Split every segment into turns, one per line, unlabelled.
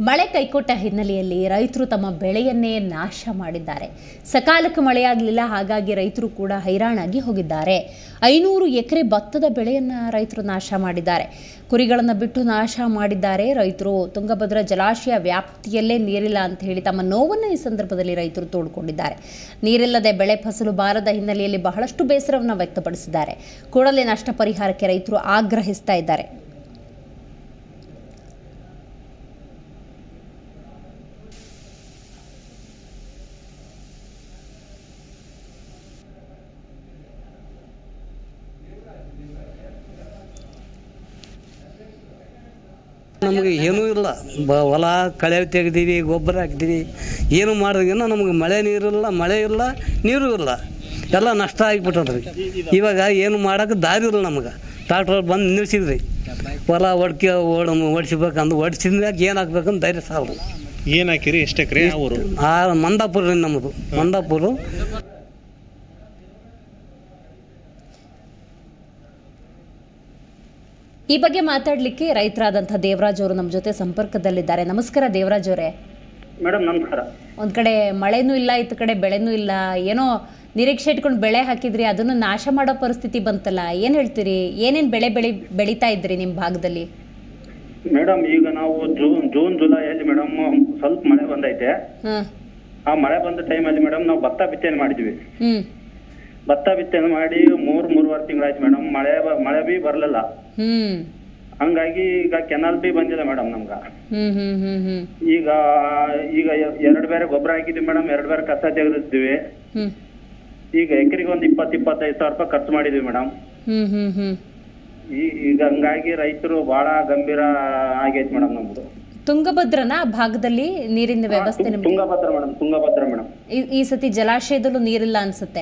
ಮಳೆ ಕೈಕೊಟ್ಟ ಹಿನ್ನೆಲೆಯಲ್ಲಿ ರೈತರು ತಮ್ಮ ಬೆಳೆಯನ್ನೇ ನಾಶ ಮಾಡಿದ್ದಾರೆ ಸಕಾಲಕ್ಕೆ ಮಳೆಯಾಗಲಿಲ್ಲ ಹಾಗಾಗಿ ರೈತರು ಕೂಡ ಹೈರಾಣಾಗಿ ಹೋಗಿದ್ದಾರೆ ಐನೂರು ಎಕರೆ ಭತ್ತದ ಬೆಳೆಯನ್ನು ರೈತರು ನಾಶ ಮಾಡಿದ್ದಾರೆ ಕುರಿಗಳನ್ನು ಬಿಟ್ಟು ನಾಶ ಮಾಡಿದ್ದಾರೆ ರೈತರು ತುಂಗಭದ್ರಾ ಜಲಾಶಯ ವ್ಯಾಪ್ತಿಯಲ್ಲೇ ನೀರಿಲ್ಲ ಅಂತ ಹೇಳಿ ತಮ್ಮ ನೋವನ್ನು ಈ ಸಂದರ್ಭದಲ್ಲಿ ರೈತರು ತೋಡ್ಕೊಂಡಿದ್ದಾರೆ ನೀರಿಲ್ಲದೆ ಬೆಳೆ ಫಸಲು ಬಾರದ ಹಿನ್ನೆಲೆಯಲ್ಲಿ ಬಹಳಷ್ಟು ಬೇಸರವನ್ನು ವ್ಯಕ್ತಪಡಿಸಿದ್ದಾರೆ ಕೂಡಲೇ ನಷ್ಟ ಪರಿಹಾರಕ್ಕೆ ರೈತರು ಆಗ್ರಹಿಸ್ತಾ ಇದ್ದಾರೆ
ನಮಗೆ ಏನೂ ಇಲ್ಲ ಬ ಹೊಲ ಕಳೆ ತೆಗ್ದೀವಿ ಗೊಬ್ಬರ ಹಾಕ್ತೀವಿ ಏನು ಮಾಡಿದ್ಗಿನ ನಮಗೆ ಮಳೆ ನೀರಿಲ್ಲ ಮಳೆ ಇಲ್ಲ ನೀರು ಇಲ್ಲ ಎಲ್ಲ ನಷ್ಟ ಆಗಿಬಿಟ್ಟದ್ರಿ ಇವಾಗ ಏನು ಮಾಡೋಕೆ ದಾರಿ ಇಲ್ಲ ನಮಗೆ ಟ್ರಾಕ್ಟರ್ ಬಂದು ನಿಲ್ಲಿಸಿದ್ರಿ ಹೊಲ ಹೊಡ್ಕೆ ಓಡ ಹೊಡ್ಸ್ಬೇಕಂದು ಹೊಡ್ಸಿದ್ಮ್ಯಾಗ ಏನು ಹಾಕ್ಬೇಕಂತ ಧೈರ್ಯ ಸಾಲದು
ಏನ್ ಹಾಕಿರಿ ಎಷ್ಟು ಎಕರೆ ಅವರು
ಆ ಮಂದಾಪುರ ರೀ ನಮ್ಮದು ಮಂದಾಪುರ
ಈ ಬಗ್ಗೆ ಮಾತಾಡಲಿಕ್ಕೆ ರೈತರಾದಂಥ ದೇವರಾಜ್ ಅವರು ನಮ್ಮ ಜೊತೆ ಸಂಪರ್ಕದಲ್ಲಿದ್ದಾರೆ ನಮಸ್ಕಾರ ದೇವರಾಜ್ ಅವರೇ
ಮೇಡಮ್ ನಮಸ್ಕಾರ
ಒಂದು ಕಡೆ ಮಳೆನೂ ಇಲ್ಲ ಇತ್ತ ಕಡೆ ಬೆಳೆನೂ ಇಲ್ಲ ಏನೋ ನಿರೀಕ್ಷೆ ಇಟ್ಕೊಂಡು ಬೆಳೆ ಹಾಕಿದ್ರಿ ಅದನ್ನು ನಾಶ ಮಾಡೋ ಪರಿಸ್ಥಿತಿ ಬಂತಲ್ಲ ಏನು ಹೇಳ್ತೀರಿ ಏನೇನು ಬೆಳೆ ಬೆಳಿ ಬೆಳೀತಾ ಇದ್ರಿ ನಿಮ್ಮ ಭಾಗದಲ್ಲಿ
ಮೇಡಮ್ ಈಗ ನಾವು ಜೂನ್ ಜೂನ್ ಜುಲೈಯಲ್ಲಿ ಮೇಡಮ್ ಸ್ವಲ್ಪ ಮಳೆ ಬಂದೈತೆ
ಹಾಂ
ಆ ಮಳೆ ಬಂದ ಟೈಮಲ್ಲಿ ಮೇಡಮ್ ನಾವು ಭತ್ತ ಬಿತ್ತನೆ ಮಾಡಿದ್ವಿ
ಹ್ಞೂ
ಭತ್ತ ಬಿತ್ತನೆ ಮಾಡಿ ಮೂರ್ ಮೂರುವರೆ ತಿಂಗಳಾಯ್ತು ಮೇಡಮ್ ಮಳೆ ಬ- ಮಳೆ ಬಿ ಬರಲಿಲ್ಲ
ಹ್ಞೂ
ಹಂಗಾಗಿ ಈಗ ಕೆನಾಲ್ ಬಿ ಬಂದಿಲ್ಲ ಮೇಡಮ್ ನಮ್ಗ
ಹ್ಞೂ ಹ್ಞೂ ಹ್ಞೂ ಹ್ಞೂ
ಈಗ ಈಗ ಎ- ಎರಡು ಬೇರೆ ಗೊಬ್ಬರ ಹಾಕಿದ್ವಿ ಮೇಡಮ್ ಎರಡು ಬೇರೆ ಕಸ ತೆಗೆದಿದ್ವಿ
ಹ್ಞೂ
ಈಗ ಎಕರೆಗೆ ಒಂದು ಇಪ್ಪತ್ತು ಇಪ್ಪತ್ತೈದು ಸಾವಿರ ರೂಪಾಯಿ ಖರ್ಚು ಮಾಡಿದ್ವಿ ಮೇಡಮ್
ಹ್ಞೂ ಹ್ಞೂ ಹ್ಞೂ
ಈ ಈಗ ಹಂಗಾಗಿ ರೈತರು ಬಹಳ ಗಂಭೀರ ಆಗೈತೆ ಮೇಡಮ್ ನಮ್ದು
ತುಂಗಭದ್ರನ ಆ ಭಾಗದಲ್ಲಿ ನೀರಿನ ವ್ಯವಸ್ಥೆ ನಿಮ್ಗೆ
ತುಂಗಭದ್ರ ಮೇಡಮ್ ತುಂಗಭದ್ರ ಮೇಡಮ್
ಈ- ಈ ಸತಿ ಜಲಾಶಯದಲ್ಲೂ ನೀರಿಲ್ಲ ಅನ್ಸುತ್ತೆ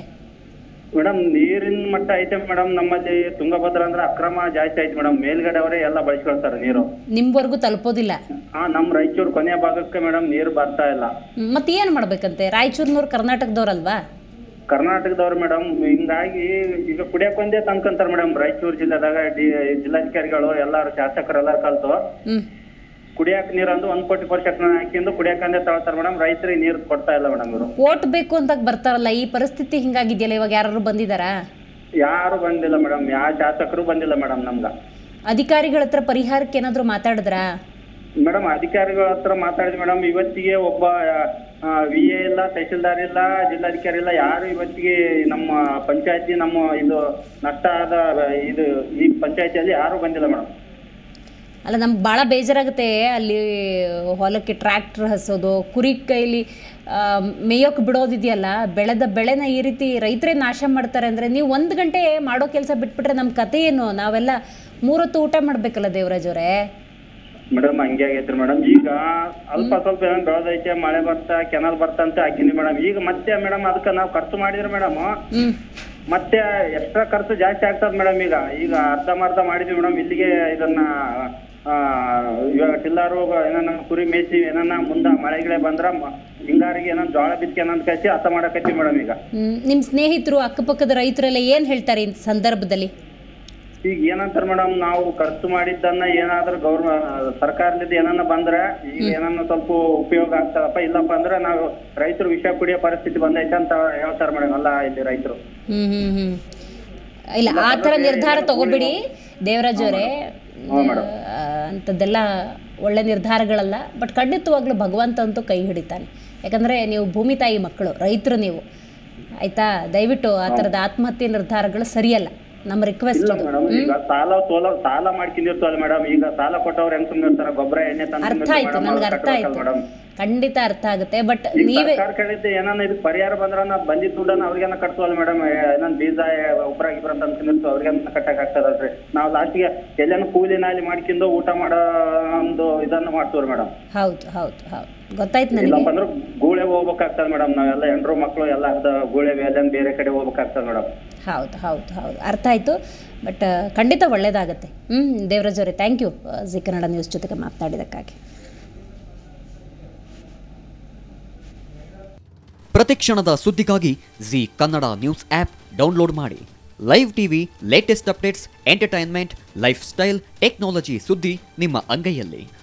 ಮೇಡಮ್ ನೀರಿನ ಮಟ್ಟ ಐತೆ ಮೇಡಮ್ ನಮ್ಮಲ್ಲಿ ತುಂಗಭದ್ರಾ ಅಂದ್ರೆ ಅಕ್ರಮ ಜಾಸ್ತಿ ಐತೆ ಮೇಡಮ್ ಮೇಲ್ಗಡೆ ಅವರೇ ಎಲ್ಲ ಬಳಸ್ಕೊಳ್ತಾರೆ ನೀರು
ನಿಮ್ವರೆಗೂ ತಲುಪೋದಿಲ್ಲ
ಹಾ ನಮ್ ರಾಯಚೂರು ಕೊನೆಯ ಭಾಗಕ್ಕೆ ಮೇಡಮ್ ನೀರು ಬರ್ತಾ ಇಲ್ಲ
ಹ್ಮ್, ಮತ್ತೆ ಏನು ಮಾಡ್ಬೇಕಂತೆ ರಾಯಚೂರಿನವ್ರು ಕರ್ನಾಟಕದವ್ರಲ್ವಾ
ಕರ್ನಾಟಕದವ್ರು ಮೇಡಮ್ ಹಿಂಗಾಗಿ ಈಗ ಕುಡಿಯಕ್ ಒಂದೇ ತಂದ್ಕೊಂತಾರ ಮೇಡಮ್ ರಾಯಚೂರು ಜಿಲ್ಲೆದಾಗ ಡಿ ಜಿಲ್ಲಾಧಿಕಾರಿಗಳು ಎಲ್ಲಾರು ಶಾಸಕರು ಎಲ್ಲಾರು ಕಲ್ತು
ಹ್ಞೂ
ಕುಡಿಯಾಕ ನೀರು ಅಂದು ಒಂದ್ ಕೋಟಿ ವರ್ಷಕ್ಕೆ ಹಾಕಿಂದು ಕುಡಿಯಾಕಂದೇ ತಗೊಳ್ತಾರೆ ಮೇಡಮ್ ರೈತರಿಗೆ ನೀರು ಕೊಡ್ತಾ ಇಲ್ಲ ಮೇಡಮ್ ಇವರು
ಓಟ್ ಬೇಕು ಅಂತ ಬರ್ತಾರಲ್ಲ ಈ ಪರಿಸ್ಥಿತಿ ಹಿಂಗಾಗಿದೆಯಲ್ಲ ಇವಾಗ ಯಾರು ಬಂದಿದ್ದಾರಾ
ಯಾರು ಬಂದಿಲ್ಲ ಮೇಡಮ್ ಯಾವ ಶಾಸಕರು ಬಂದಿಲ್ಲ ಮೇಡಮ್ ನಮ್ಗ
ಅಧಿಕಾರಿಗಳ ಹತ್ರ ಪರಿಹಾರಕ್ಕೆ ಏನಾದರೂ ಮಾತಾಡಿದ್ರಾ
ಮೇಡಮ್ ಅಧಿಕಾರಿಗಳ ಹತ್ರ ಮಾತಾಡಿದ್ವಿ ಮೇಡಮ್ ಇವತ್ತಿಗೆ ಒಬ್ಬ ವಿ ಎ ಇಲ್ಲ ತಹಶೀಲ್ದಾರ್ ಇಲ್ಲ ಜಿಲ್ಲಾಧಿಕಾರಿ ಇಲ್ಲ ಯಾರು ಇವತ್ತಿಗೆ ನಮ್ಮ ಪಂಚಾಯತಿ ನಮ್ಮ ಇದು ನಷ್ಟ ಆದ ಇದು ಈ ಪಂಚಾಯತಿಯಲ್ಲಿ ಯಾರು ಬಂದಿಲ್ಲ ಮೇಡಮ್
ಅಲ್ಲ ನಮ್ಗೆ ಭಾಳ ಬೇಜಾರಾಗುತ್ತೆ ಅಲ್ಲಿ ಹೊಲಕ್ಕೆ ಟ್ರ್ಯಾಕ್ಟರ್ ಹಸೋದು ಕುರಿ ಕೈಲಿ ಆ, ಮೇಯೋಕೆ ಬಿಡೋದಿದೆಯಲ್ಲ ಬೆಳೆದ ಬೆಳೆನ ಈ ರೀತಿ ರೈತರೇ ನಾಶ ಮಾಡ್ತಾರೆ ಅಂದರೆ ನೀವು ಒಂದು ಗಂಟೆ ಮಾಡೋ ಕೆಲಸ ಬಿಟ್ಬಿಟ್ರೆ ನಮ್ಮ ಕತೆ ಏನು ನಾವೆಲ್ಲ ಮೂರೊತ್ತು ಊಟ ಮಾಡಬೇಕಲ್ಲ ದೇವರಾಜ್ ಅವರೇ
ಮೇಡಮ್ ಹಂಗೆ ಆಗೈತ್ರಿ ಮೇಡಮ್ ಈಗ ಅಲ್ಪ ಸ್ವಲ್ಪ ಏನೋ ಬೆಳೆದೈತೆ ಮಳೆ ಬರ್ತಾ ಕೆನಲ್ ಬರ್ತಾ ಅಂತ ಹಾಕಿನಿ ಮೇಡಮ್ ಈಗ ಮತ್ತೆ ಮೇಡಮ್ ಅದಕ್ಕೆ ನಾವು ಖರ್ಚು ಮಾಡಿದ್ರೆ ಮೇಡಮ್
ಹ್ಞೂ
ಮತ್ತೆ ಎಕ್ಸ್ಟ್ರಾ ಖರ್ಚು ಜಾಸ್ತಿ ಆಗ್ತದ ಮೇಡಮ್ ಈಗ ಈಗ ಅರ್ಧಂಬರ್ಧ ಮಾಡಿದ್ವಿ ಮೇಡಮ್ ಇಲ್ಲಿಗೆ ಇದನ್ನ ಆ, ಇವಾಗ ಟಿಲ್ಲರು ಏನನ್ನ ಕುರಿ ಮೇಯ್ಸಿ ಏನನ್ನ ಮುಂದ ಮಳೆ ಗಿಳೆ ಬಂದ್ರ ಮ- ಹಿಂಗಾರಿಗೆ ಏನನ್ನ ಜೋಳ ಬಿತ್ಕೆ ಏನಂತ ಕಳಿಸಿ ಹತ ಮಾಡಕತ್ತೀವಿ ಮೇಡಮ್ ಈಗ
ನಿಮ್ಮ ಸ್ನೇಹಿತರು ಅಕ್ಕಪಕ್ಕದ ರೈತರೆಲ್ಲ ಏನು ಹೇಳ್ತಾರೆ ಈ ಸಂದರ್ಭದಲ್ಲಿ
ಈಗ ಏನಂತಾರ ಮೇಡಮ್ ನಾವು ಖರ್ಚು ಮಾಡಿದ್ದನ್ನ ಏನಾದ್ರೂ ಗೌರ್ಮ ಸರ್ಕಾರದಿಂದ ಏನನ್ನ ಬಂದ್ರೆ ಈಗ ಏನನ್ನ ಸ್ವಲ್ಪ ಉಪಯೋಗ ಆಗ್ತದಪ್ಪ ಇಲ್ಲಪ್ಪ ಅಂದ್ರೆ ನಾವು ರೈತರು ವಿಷ ಕುಡಿಯೋ ಪರಿಸ್ಥಿತಿ ಬಂದೈತೆ ಅಂತ ಹೇಳ್ತಾರ ಮೇಡಮ್ ಎಲ್ಲ ಇಲ್ಲಿ ರೈತರು
ಹ್ಮ್ ಹ್ಮ್ ಹ್ಮ್ ಇಲ್ಲ ಆ ಥರ ನಿರ್ಧಾರ ತಗೋಬಿಡಿ ದೇವರಾಜ್ ಅವರೇ ಅಂಥದ್ದೆಲ್ಲ ಒಳ್ಳೆ ನಿರ್ಧಾರಗಳಲ್ಲ ಬಟ್ ಖಂಡಿತವಾಗ್ಲೂ ಭಗವಂತ ಅಂತೂ ಕೈ ಹಿಡಿತಾನೆ ಯಾಕಂದರೆ ನೀವು ಭೂಮಿ ತಾಯಿ ಮಕ್ಕಳು ರೈತರು ನೀವು ಆಯಿತಾ ದಯವಿಟ್ಟು ಆ ಥರದ ಆತ್ಮಹತ್ಯೆ ನಿರ್ಧಾರಗಳು ಸರಿಯಲ್ಲ ನಮ್ಮ ರಿಕ್ವೆಸ್ಟ್
ಇಲ್ಲ
ಇದು
ಮೇಡಮ್ ಈಗ ಸಾಲ ಸೋಲ ಸಾಲ ಮಾಡ್ಕೊಂಡಿರ್ತಾವಲ್ಲ ಮೇಡಮ್ ಈಗ ಸಾಲ ಕೊಟ್ಟವ್ರು ಹೆಂಗ್ ಸುಮ್ಮನೆ ಗೊಬ್ಬರ ಎಣ್ಣೆ
ಅರ್ಥ ಆಯ್ತು ನನಗೆ ಅರ್ಥ ಆಯ್ತು
ಮೇಡಮ್
ಖಂಡಿತ ಅರ್ಥ ಆಗುತ್ತೆ ಬಟ್
ಈಗ
ನೀವೇ
ಸರ್ಕಾರ ಕಡೆಯಿಂದ ಏನಾನ ಇದಕ್ಕೆ ಪರಿಹಾರ ಬಂದ್ರ ನಾವು ಬಂದಿದ್ದ ದುಡ್ಡನ್ನ ಅವ್ರಿಗೇನ ಕಟ್ಸೋಲ್ಲ ಮೇಡಮ್ ಏನನ್ ಬೀಜ ಗೊಬ್ಬರ ಗಿಬ್ಬರ ಅಂತ ಅನ್ಕೊಂಡಿರ್ತು ಅವ್ರಿಗೇನ ಕಟ್ಟಕ್ ಆಗ್ತದಲ್ರಿ ನಾವು ಲಾಸ್ಟಿಗೆ ಎಲ್ಲೇನು ಕೂಲಿ ನಾಲಿ ಮಾಡ್ಕೊಂಡು ಊಟ ಮಾಡೋ ಒಂದು ಇದನ್ನ ಮಾಡ್ತೀವ್ರಿ ಮೇಡಮ್
ಹೌದು ಹೌದು ಹೌದು ಗೊತ್ತಾಯ್ತು ನನಗೆ
ಇಲ್ಲಪ್ಪ ಅಂದ್ರೆ ಗೂಳೆ ಹೋಗ್ಬೇಕಾಗ್ತದ ಮೇಡಮ್ ನಾವೆಲ್ಲ ಹೆಂಡ್ರು ಮಕ್ಕಳು ಎಲ್ಲ ಅರ್ಧ ಗೂಳೆ ಎಲ್ಲೇನ್ ಬೇರೆ ಕಡೆ ಹೋಗ್ಬೇಕಾಗ್ತದ ಮೇಡಮ್
ಹೌದು ಹೌದು ಹೌದು ಅರ್ಥ ಆಯಿತು ಬಟ್ ಖಂಡಿತ ಒಳ್ಳೆಯದಾಗತ್ತೆ ಹ್ಞೂ ದೇವರಾಜ್ ಅವರೇ thank you Zee Kannada news ಜೊತೆಗೆ ಮಾತನಾಡಿದ್ದಕ್ಕಾಗಿ
ಪ್ರತಿಕ್ಷಣದ ಸುದ್ದಿಗಾಗಿ Zee Kannada news app download ಮಾಡಿ live TV latest updates entertainment lifestyle technology ಸುದ್ದಿ ನಿಮ್ಮ ಅಂಗೈಯಲ್ಲಿ